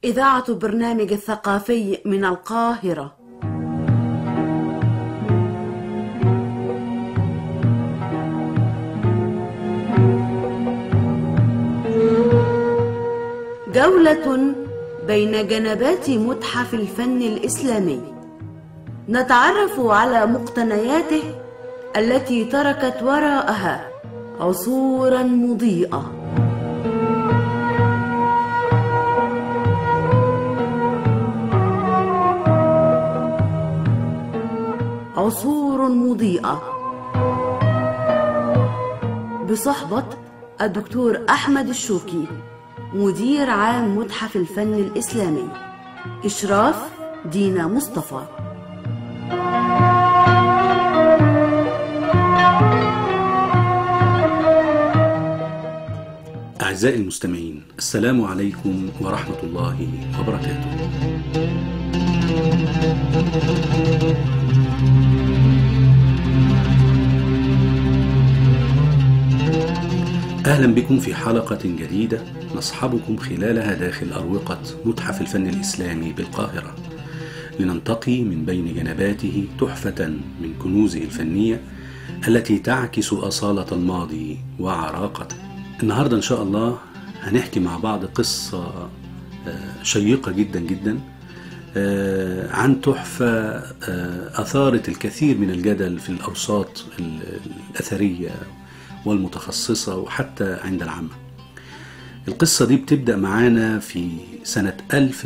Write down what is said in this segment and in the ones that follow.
إذاعة برنامج الثقافي من القاهرة جولة بين جنبات متحف الفن الإسلامي نتعرف على مقتنياته التي تركت وراءها عصورا مضيئة عصور مضيئة بصحبة الدكتور أحمد الشوكي مدير عام متحف الفن الإسلامي إشراف دينا مصطفى أعزائي المستمعين السلام عليكم ورحمة الله وبركاته أهلا بكم في حلقة جديدة نصحبكم خلالها داخل أروقة متحف الفن الإسلامي بالقاهرة لننتقي من بين جنباته تحفة من كنوزه الفنية التي تعكس أصالة الماضي وعراقته النهاردة إن شاء الله هنحكي مع بعض قصة شيقة جدا جدا عن تحفة أثارت الكثير من الجدل في الأوساط الأثرية والمتخصصة وحتى عند العامة القصة دي بتبدأ معانا في سنة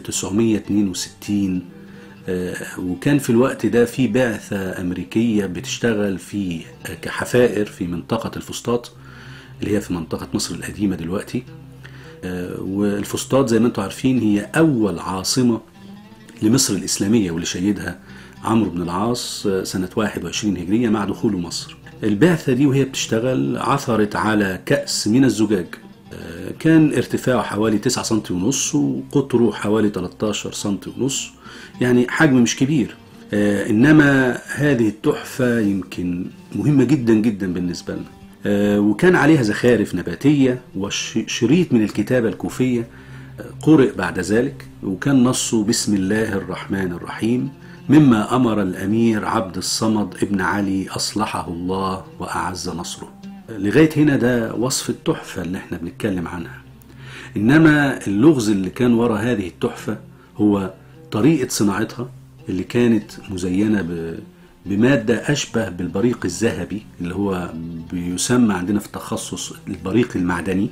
1962 وكان في الوقت ده في بعثة أمريكية بتشتغل في كحفائر في منطقة الفسطاط اللي هي في منطقة مصر القديمة دلوقتي والفسطاط زي ما انتم عارفين هي أول عاصمة لمصر الإسلامية واللي شيدها عمرو بن العاص سنة 21 هجرية مع دخوله مصر البعثة دي وهي بتشتغل عثرت على كأس من الزجاج كان ارتفاعه حوالي 9 سم ونص وقطره حوالي 13 سم ونص يعني حجم مش كبير إنما هذه التحفة يمكن مهمة جدا جدا بالنسبة لنا وكان عليها زخارف نباتية وشريط من الكتابة الكوفية قرئ بعد ذلك وكان نصه بسم الله الرحمن الرحيم مما أمر الأمير عبد الصمد ابن علي أصلحه الله وأعز نصره لغاية هنا ده وصف التحفة اللي احنا بنتكلم عنها إنما اللغز اللي كان ورا هذه التحفة هو طريقة صناعتها اللي كانت مزينة ب بمادة أشبه بالبريق الذهبي اللي هو بيسمى عندنا في التخصص البريق المعدني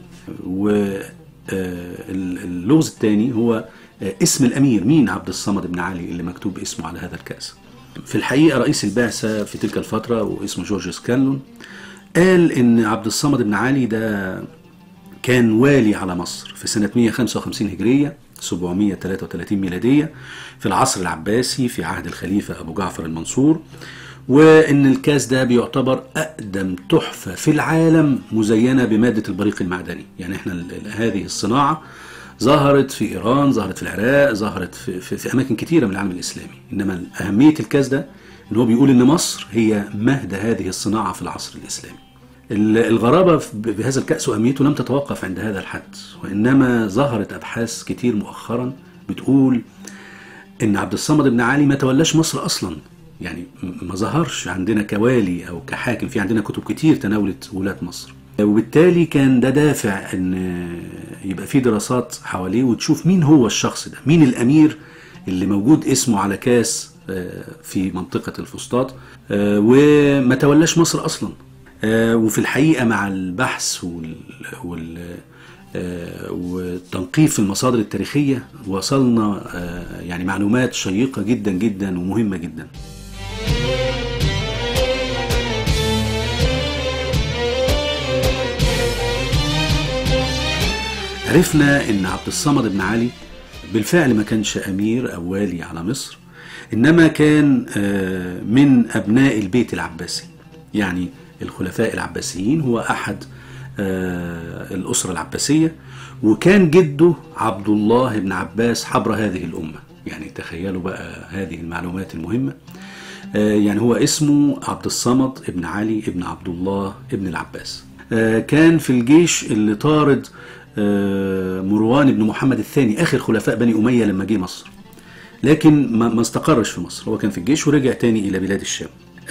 واللغز الثاني هو اسم الأمير مين عبد الصمد بن علي اللي مكتوب اسمه على هذا الكأس في الحقيقة رئيس البعثة في تلك الفترة واسمه جورج سكانلون قال إن عبد الصمد بن علي ده كان والي على مصر في سنة 155 هجرية 733 ميلادية في العصر العباسي في عهد الخليفة أبو جعفر المنصور وإن الكاس ده بيعتبر أقدم تحفة في العالم مزينة بمادة البريق المعدني يعني إحنا هذه الصناعة ظهرت في إيران ظهرت في العراق ظهرت في, في, في أماكن كثيرة من العالم الإسلامي إنما أهمية الكاس ده إن هو بيقول إن مصر هي مهد هذه الصناعة في العصر الإسلامي الغرابة بهذا الكأس وأهميته لم تتوقف عند هذا الحد وإنما ظهرت أبحاث كتير مؤخرا بتقول إن عبد الصمد بن علي ما تولاش مصر أصلا يعني ما ظهرش عندنا كوالي أو كحاكم في عندنا كتب كتير تناولت ولاة مصر وبالتالي كان ده دافع ان يبقى في دراسات حواليه وتشوف مين هو الشخص ده مين الامير اللي موجود اسمه على كاس في منطقة الفسطاط وما تولاش مصر اصلا وفي الحقيقة مع البحث وال, وال والتنقيب في المصادر التاريخية وصلنا يعني معلومات شيقة جدا جدا ومهمة جدا عرفنا ان عبد الصمد بن علي بالفعل ما كانش امير او والي على مصر انما كان من ابناء البيت العباسي يعني الخلفاء العباسيين هو احد الاسره العباسيه وكان جده عبد الله بن عباس حبر هذه الامه يعني تخيلوا بقى هذه المعلومات المهمه يعني هو اسمه عبد الصمد بن علي بن عبد الله بن العباس كان في الجيش اللي طارد آه، مروان بن محمد الثاني آخر خلفاء بني أمية لما جه مصر لكن ما ما استقرش في مصر هو كان في الجيش ورجع تاني إلى بلاد الشام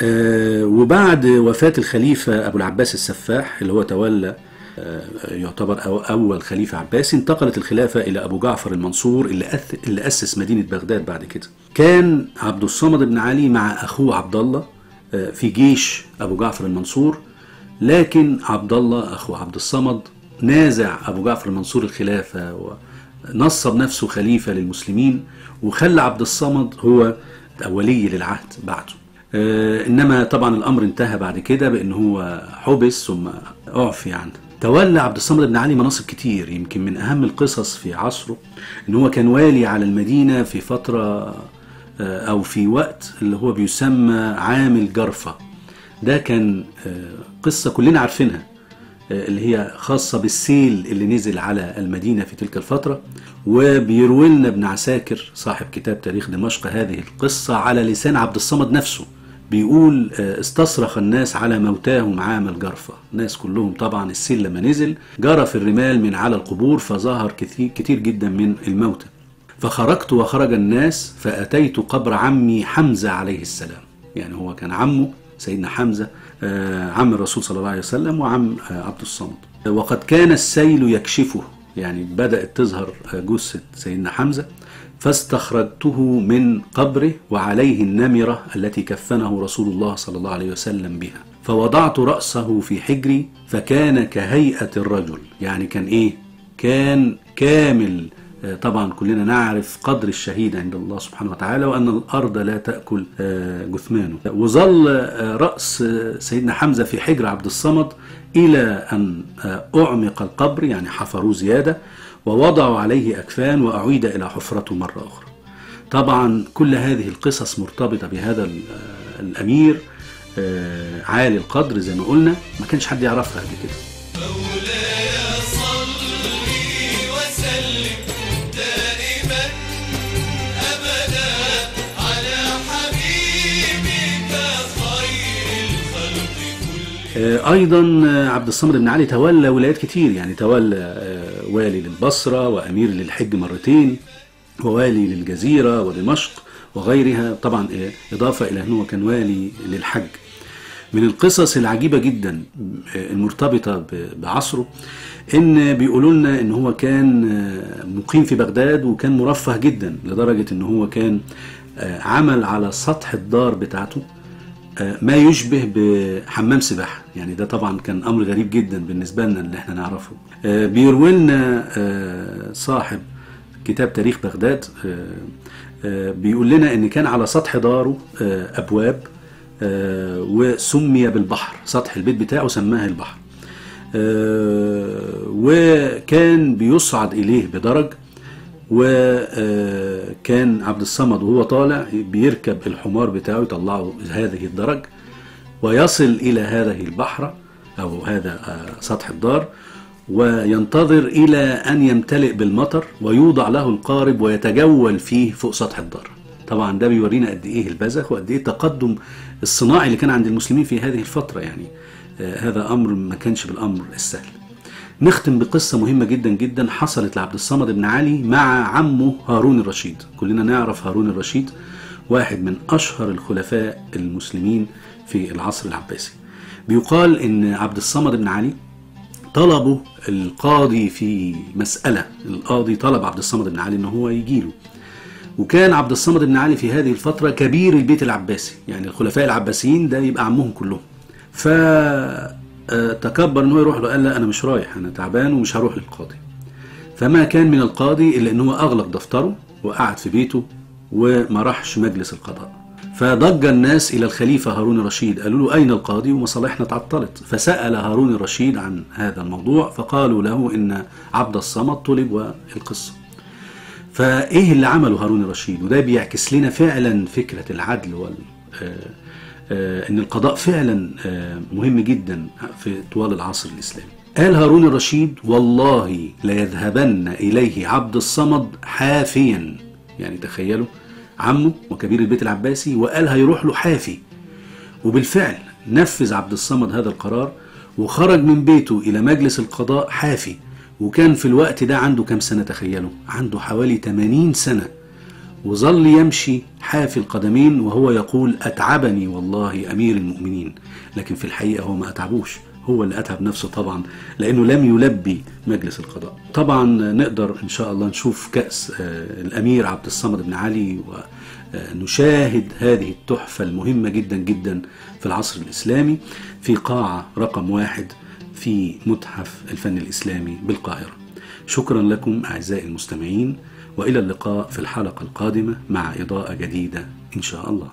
آه، وبعد وفاة الخليفة أبو العباس السفاح اللي هو تولى آه، يعتبر أو- أول خليفة عباسي انتقلت الخلافة إلى أبو جعفر المنصور اللي, أث- اللي أسس مدينة بغداد بعد كده كان عبد الصمد بن علي مع أخوه عبد الله آه، في جيش أبو جعفر المنصور لكن عبد الله أخو عبد الصمد نازع أبو جعفر المنصور الخلافة ونصب نفسه خليفة للمسلمين وخلى عبد الصمد هو ولي للعهد بعده آه، انما طبعا الامر انتهى بعد كده بان هو حبس ثم اعفي عنه تولى عبد الصمد بن علي مناصب كتير يمكن من اهم القصص في عصره ان هو كان والي على المدينه في فتره آه، او في وقت اللي هو بيسمى عام الجرفه ده كان آه، قصه كلنا عارفينها آه، اللي هي خاصة بالسيل اللي نزل على المدينة في تلك الفترة وبيروي لنا ابن عساكر صاحب كتاب تاريخ دمشق هذه القصة على لسان عبد الصمد نفسه بيقول آه، استصرخ الناس على موتاهم عام الجرفة الناس كلهم طبعا السيل لما نزل جرى في الرمال من على القبور فظهر كثير, كتير جدا من الموتى فخرجت وخرج الناس فأتيت قبر عمي حمزة عليه السلام يعني هو كان عمه سيدنا حمزة آه، عم الرسول صلى الله عليه وسلم وعم آه، عبد الصمد وقد كان السيل يكشفه يعني بدأت تظهر آه، جثة سيدنا حمزة فاستخرجته من قبره وعليه النمرة التي كفنه رسول الله صلى الله عليه وسلم بها فوضعت رأسه في حجري فكان كهيئة الرجل يعني كان إيه كان كامل آه، طبعا كلنا نعرف قدر الشهيد عند الله سبحانه وتعالى وأن الأرض لا تأكل آه، جثمانه وظل آه، رأس آه، سيدنا حمزة في حجر عبد الصمد إلى أن آه، أعمق القبر يعني حفروه زيادة ووضعوا عليه أكفان وأعيد إلى حفرته مرة أخرى طبعا كل هذه القصص مرتبطة بهذا ال- آه، الأمير آه، عالي القدر زي ما قلنا ما كانش حد يعرفها قبل كده مولاي صلي وسلم دائما ابدا على حبيبك خير الخلق كلهم آه، ايضا آه، عبد الصمد بن علي تولى ولايات كتير يعني تولى آه، والي للبصره وامير للحج مرتين ووالي للجزيره ودمشق وغيرها طبعا آه، اضافه الى انه كان والي للحج من القصص العجيبه جدا آه، المرتبطه ب- بعصره ان بيقولوا لنا ان هو كان آه، مقيم في بغداد وكان مرفه جدا لدرجه ان هو كان آه، عمل على سطح الدار بتاعته آه، ما يشبه بحمام سباحة يعني ده طبعا كان أمر غريب جدا بالنسبة لنا اللي احنا نعرفه آه، بيروي لنا آه، صاحب كتاب تاريخ بغداد آه، آه، بيقول لنا ان كان على سطح داره آه، ابواب آه، وسمي بالبحر سطح البيت بتاعه سماه البحر آه، وكان بيصعد اليه بدرج وكان عبد الصمد وهو طالع بيركب الحمار بتاعه يطلعه هذه الدرج ويصل إلى هذه البحرة أو هذا آه، سطح الدار وينتظر إلى أن يمتلئ بالمطر ويوضع له القارب ويتجول فيه فوق سطح الدار طبعا ده بيورينا قد إيه البذخ وقد إيه التقدم الصناعي اللي كان عند المسلمين في هذه الفترة يعني آه، هذا أمر ما كانش بالأمر السهل نختم بقصة مهمة جدا جدا حصلت لعبد الصمد بن علي مع عمه هارون الرشيد كلنا نعرف هارون الرشيد واحد من أشهر الخلفاء المسلمين في العصر العباسي بيقال إن عبد الصمد بن علي طلبوا القاضي في مسألة القاضي طلب عبد الصمد بن علي إن هو يجيله وكان عبد الصمد بن علي في هذه الفترة كبير البيت العباسي يعني الخلفاء العباسيين ده يبقى عمهم كلهم ف آه، تكبر ان هو يروح له قال لا انا مش رايح انا تعبان ومش هروح للقاضي فما كان من القاضي الا ان هو اغلق دفتره وقعد في بيته وما راحش مجلس القضاء فضج الناس الى الخليفه هارون الرشيد قالوا له اين القاضي ومصالحنا تعطلت فسال هارون الرشيد عن هذا الموضوع فقالوا له ان عبد الصمد طلب والقصه فايه اللي عمله هارون الرشيد وده بيعكس لنا فعلا فكره العدل وال آه، آه، ان القضاء فعلا آه، مهم جدا في طوال العصر الاسلامي قال هارون الرشيد والله ليذهبن اليه عبد الصمد حافيا يعني تخيلوا عمه وكبير البيت العباسي وقال هيروح له حافي وبالفعل نفذ عبد الصمد هذا القرار وخرج من بيته إلى مجلس القضاء حافي وكان في الوقت ده عنده كام سنة تخيلوا عنده حوالي 80 سنة وظل يمشي حافي القدمين وهو يقول أتعبني والله أمير المؤمنين لكن في الحقيقة هو ما أتعبوش هو اللي أتعب نفسه طبعا لأنه لم يلبي مجلس القضاء طبعا نقدر إن شاء الله نشوف كأس آه، الأمير عبد الصمد بن علي ونشاهد هذه التحفة المهمة جدا جدا في العصر الإسلامي في قاعة رقم واحد في متحف الفن الإسلامي بالقاهرة شكرا لكم أعزائي المستمعين وإلى اللقاء في الحلقة القادمة مع إضاءة جديدة إن شاء الله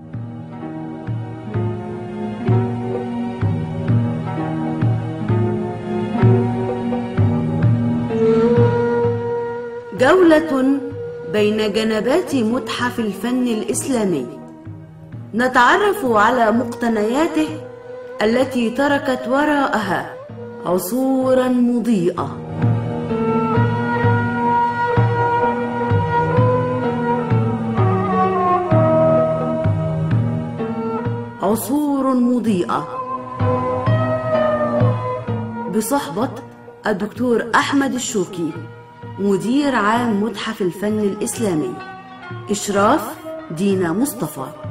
جولة بين جنبات متحف الفن الإسلامي نتعرف على مقتنياته التي تركت وراءها عصورا مضيئة عصور مضيئة بصحبة الدكتور أحمد الشوكي مدير عام متحف الفن الإسلامي إشراف دينا مصطفى